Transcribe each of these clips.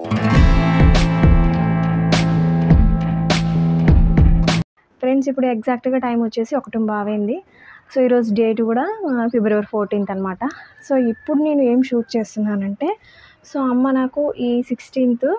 friends ఇప్పుడు ఎగ్జాక్ట్గా time వచ్చేసి ఒకటి బావైంది సో ఈరోజు డేట్ కూడా ఆ, ఫిబ్రవరి ఫోర్టీన్త్ అనమాట సో ఇప్పుడు నేను ఏం షూట్ చేస్తున్నానంటే సో అమ్మ నాకు ఈ సిక్స్టీన్త్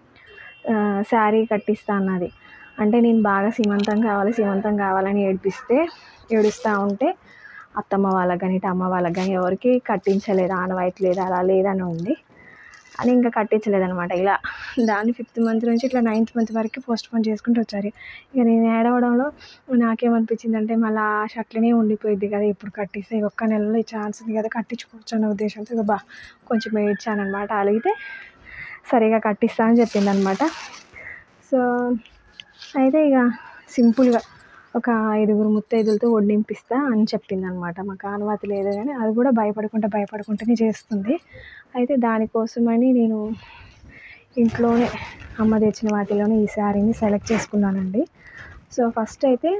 శారీ కట్టిస్తా అన్నది అంటే నేను బాగా సీమంతం కావాలి సీమంతం కావాలని ఏడిపిస్తే ఏడుస్తూ ఉంటే అత్తమ్మ వాళ్ళకి కానీ ఇటు అమ్మ వాళ్ళకి కానీ ఎవరికి కట్టించలేదు ఆనవాయితీ లేదు అలా లేదని ఉంది అని ఇంకా కట్టించలేదనమాట ఇలా దాన్ని ఫిఫ్త్ మంత్ నుంచి ఇట్లా నైన్త్ మంత్ వరకు పోస్ట్ పోన్ చేసుకుంటూ వచ్చారు ఇక నేను ఏడవడంలో నాకేమనిపించింది అంటే మళ్ళీ ఆ షర్ట్లనే ఉండిపోయింది కదా ఇప్పుడు కట్టిస్తే ఈ ఒక్క నెలలో ఈ ఛాన్స్ ఉంది కదా కట్టించుకోవచ్చు అన్న ఉద్దేశంతో ఇక బా కొంచెం ఏడ్చాను అనమాట అలిగితే సరిగా కట్టిస్తా అని చెప్పింది అనమాట సో అయితే ఇక సింపుల్గా ఒక ఐదుగురు ముత్తైదులతో వడ్డింపిస్తా అని చెప్పింది అనమాట మాకు అనుమతి లేదు కానీ అది కూడా భయపడుకుంటా భయపడుకుంటూనే చేస్తుంది అయితే దానికోసమని నేను ఇంట్లోనే అమ్మ తెచ్చిన వాటిలోనే ఈ శారీని సెలెక్ట్ చేసుకున్నానండి సో ఫస్ట్ అయితే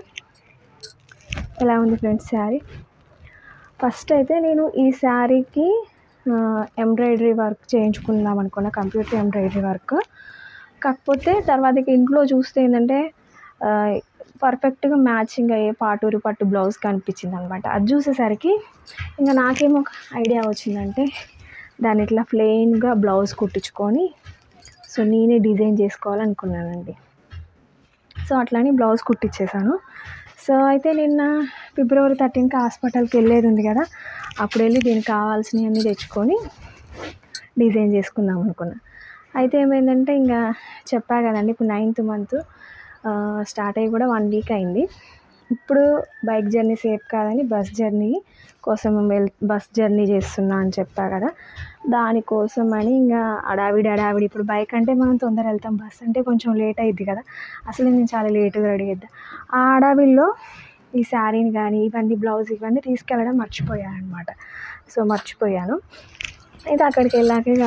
ఎలా ఉంది ఫ్రెండ్స్ శారీ ఫస్ట్ అయితే నేను ఈ శారీకి ఎంబ్రాయిడరీ వర్క్ చేయించుకుందాం అనుకున్నా కంప్యూటర్ ఎంబ్రాయిడరీ వర్క్ కాకపోతే తర్వాత ఇంట్లో చూస్తే ఏంటంటే పర్ఫెక్ట్గా మ్యాచింగ్ అయ్యే పాటూరి పట్టు బ్లౌజ్ కనిపించింది అనమాట అది చూసేసరికి ఇంకా నాకేమో ఒక ఐడియా వచ్చిందంటే దాన్ని ఇట్లా ప్లెయిన్గా బ్లౌజ్ కుట్టించుకొని సో నేనే డిజైన్ చేసుకోవాలనుకున్నానండి సో అట్లని బ్లౌజ్ కుట్టించేసాను సో అయితే నిన్న ఫిబ్రవరి థర్టీన్కి హాస్పిటల్కి వెళ్ళేది ఉంది కదా అప్పుడు వెళ్ళి దీనికి కావాల్సినవన్నీ తెచ్చుకొని డిజైన్ చేసుకుందాం అనుకున్నా అయితే ఏమైందంటే ఇంకా చెప్పా కదండి ఇప్పుడు నైన్త్ మంత్ స్టార్ట్ అయ్యి కూడా వన్ వీక్ అయింది ఇప్పుడు బైక్ జర్నీ సేఫ్ కాదని బస్ జర్నీ కోసం వెల్ బస్ జర్నీ చేస్తున్నా అని చెప్పా కదా దానికోసం అని ఇంకా అడావిడి అడావిడి ఇప్పుడు బైక్ అంటే మనం తొందర వెళ్తాం బస్ అంటే కొంచెం లేట్ అయ్యిద్ది కదా అసలు నేను చాలా లేటుగా రెడీ అవుతా ఆ అడావిల్లో ఈ శారీని కానీ ఇవన్నీ బ్లౌజ్ ఇవన్నీ తీసుకెళ్ళడం మర్చిపోయాను అనమాట సో మర్చిపోయాను అయితే అక్కడికి వెళ్ళాక ఇక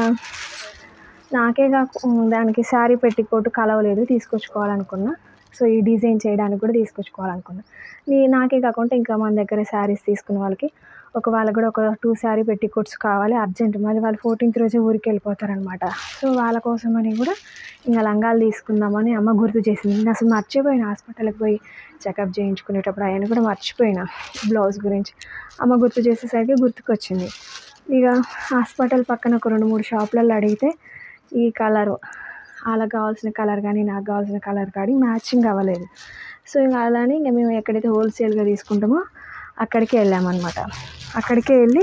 నాకే కాకు దానికి శారీ పెట్టికోటు కలవలేదు తీసుకొచ్చుకోవాలనుకున్నా సో ఈ డిజైన్ చేయడానికి కూడా తీసుకొచ్చుకోవాలనుకున్నా నీ నాకే కాకుండా ఇంకా మన దగ్గర శారీస్ తీసుకున్న వాళ్ళకి ఒక వాళ్ళకి కూడా ఒక టూ శారీ పెట్టికోట్స్ కావాలి అర్జెంట్ మళ్ళీ వాళ్ళు ఫోర్టీన్త్ రోజే ఊరికి వెళ్ళిపోతారనమాట సో వాళ్ళ కోసం అని కూడా ఇంకా లంగాలు తీసుకుందామని అమ్మ గుర్తు చేసింది నేను అసలు మర్చిపోయిన హాస్పిటల్కి పోయి చెకప్ చేయించుకునేటప్పుడు ఆయన కూడా మర్చిపోయిన బ్లౌజ్ గురించి అమ్మ గుర్తు చేసేసరికి గుర్తుకొచ్చింది ఇక హాస్పిటల్ పక్కన ఒక రెండు మూడు షాపులలో అడిగితే ఈ కలరు వాళ్ళకి కావాల్సిన కలర్ కానీ నాకు కావాల్సిన కలర్ కానీ మ్యాచింగ్ అవ్వలేదు సో ఇంకా అలానే ఇంకా మేము ఎక్కడైతే హోల్సేల్గా తీసుకుంటామో అక్కడికే వెళ్ళామన్నమాట అక్కడికే వెళ్ళి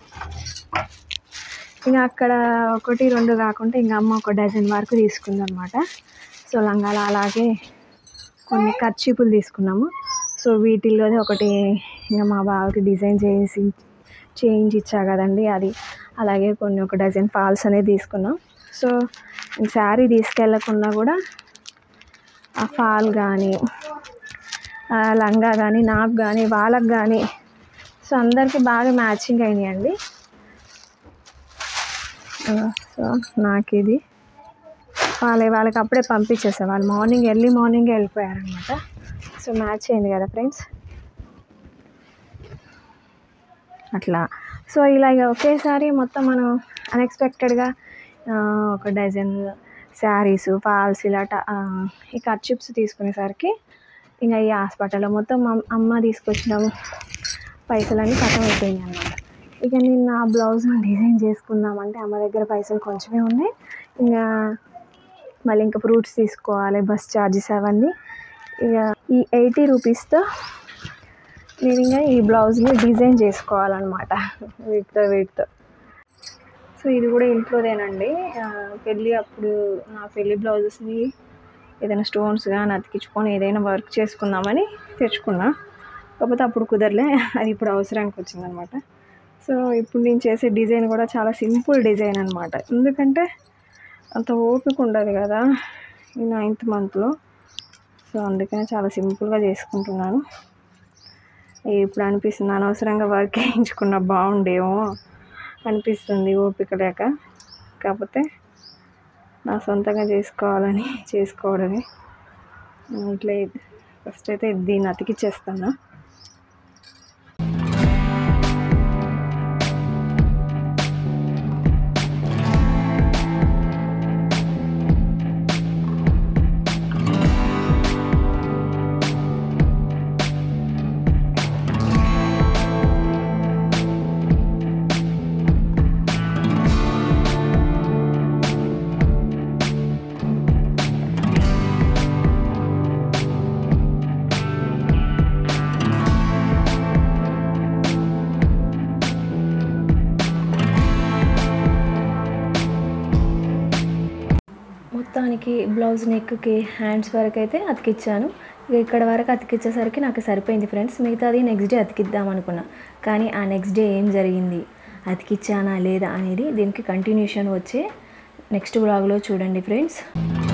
ఇంకా అక్కడ ఒకటి రెండు కాకుండా ఇంకా అమ్మ ఒక డజన్ వరకు తీసుకుందనమాట సో లంగాలు అలాగే కొన్ని ఖర్చీపులు తీసుకున్నాము సో వీటిల్లోనే ఒకటి ఇంకా మా బావకి డిజైన్ చేసి చేయించి ఇచ్చా కదండి అది అలాగే కొన్ని ఒక డజన్ ఫాల్స్ అనేది తీసుకున్నాం సో శారీ తీసుకెళ్ళకుండా కూడా ఆ ఫాల్ కానీ ఆ లంగా కానీ నాకు కానీ వాళ్ళకి కానీ సో అందరికీ బాగా మ్యాచింగ్ అయినాయండి ఆ, సో నాకు ఇది వాళ్ళ వాళ్ళకి అప్పుడే పంపించేసా వాళ్ళు మార్నింగ్ ఎర్లీ మార్నింగ్ వెళ్ళిపోయారనమాట సో మ్యాచ్ అయింది కదా ఫ్రెండ్స్ అట్లా సో ఇలాగ ఒకేసారి మొత్తం మనం అన్ఎక్స్పెక్టెడ్గా ఒక డజన్ శారీస్ ఫాల్స్ ఇలా ట- ఆ, ఈ కట్ చిప్స్ తీసుకునేసరికి ఇంకా ఈ హాస్పిటల్లో మొత్తం అమ్- అమ్మ తీసుకొచ్చిన పైసలన్నీ ఖతం అయిపోయినాయి అన్నమాట ఇక నేను నా బ్లౌజ్ డిజైన్ చేసుకుందామంటే అమ్మ దగ్గర పైసలు కొంచెమే ఉన్నాయి ఇంకా మళ్ళీ ఇంకా ఫ్రూట్స్ తీసుకోవాలి బస్ ఛార్జెస్ అవన్నీ ఇక ఈ ఎయిటీ రూపీస్తో నేను ఇంకా ఈ బ్లౌజ్ని డిజైన్ చేసుకోవాలన్నమాట వీటితో వీటితో సో ఇది కూడా ఇంట్లోదేనండి ఆ, పెళ్ళి అప్పుడు నా పెళ్ళి బ్లౌజెస్ని ఏదైనా స్టోన్స్ కానీ అతికించుకొని ఏదైనా వర్క్ చేసుకుందామని తెచ్చుకున్నా కాకపోతే అప్పుడు కుదరలే అది ఇప్పుడు అవసరానికి వచ్చిందనమాట సో ఇప్పుడు నేను చేసే డిజైన్ కూడా చాలా సింపుల్ డిజైన్ అనమాట ఎందుకంటే అంత ఓపిక ఉండదు కదా ఈ నైన్త్ మంత్లో సో అందుకనే చాలా సింపుల్గా చేసుకుంటున్నాను ఇప్పుడు అనిపిస్తుంది అనవసరంగా వర్క్ వేయించుకున్న బాగుండేమో అనిపిస్తుంది ఓపిక లేక కాకపోతే నా సొంతంగా చేసుకోవాలని చేసుకోవడమే ఇట్లా ఫస్ట్ అయితే దీన్ని అతికిచ్చేస్తాను బ్లౌజ్ నెక్కి హ్యాండ్స్ వరకు అయితే అతికిచ్చాను ఇక ఇక్కడ వరకు అతికిచ్చేసరికి నాకు సరిపోయింది ఫ్రెండ్స్ మిగతాది నెక్స్ట్ డే అతికిద్దాం అనుకున్నా కానీ ఆ నెక్స్ట్ డే ఏం జరిగింది అతికిచ్చానా లేదా అనేది దీనికి కంటిన్యూషన్ వచ్చే నెక్స్ట్ బ్లాగ్లో చూడండి ఫ్రెండ్స్